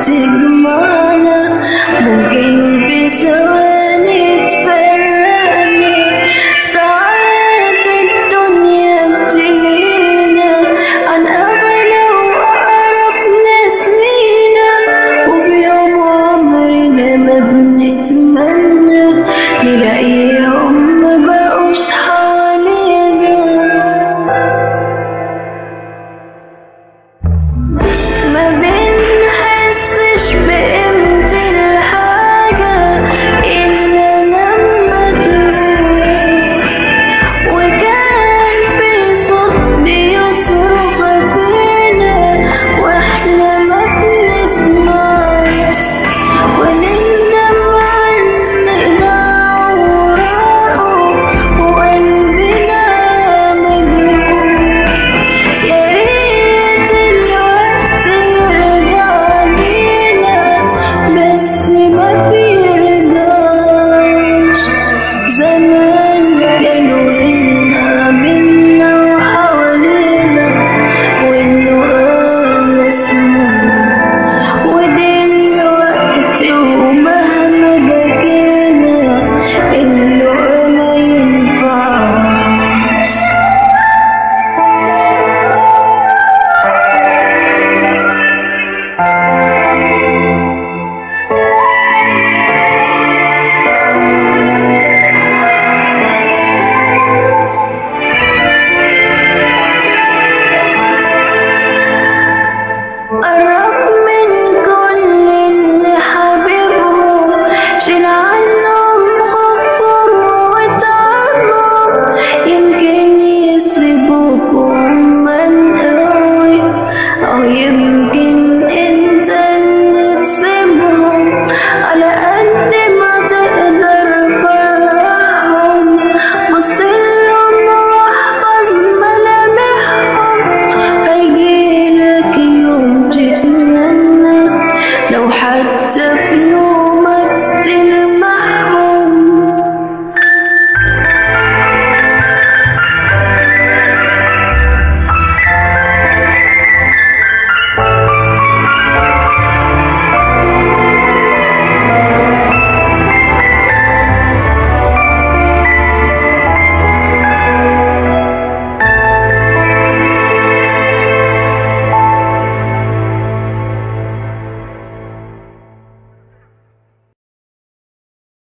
تجمعنا ممكن في ثواني تفرقنا ساعات الدنيا بتلهينا عن أغلى وأقرب ناس لينا وفي يوم عمرنا ما بنتمنى نلاقيهم ما بقوش حوالينا ما بنحسش بقيمة الحاجة إلا لما تروح وكان في صوت بيصرخ فينا وإحنا ما بنسمعش ونندم عننا وراحوا وقلبنا مجروح يا ريت الوقت يرجع بينا بس ما بيرجعش زمان كانوا هنا بينا وحوالينا واللقاء مسموع ودلوقتي ومهما بكينا اللقاء ما ينفعش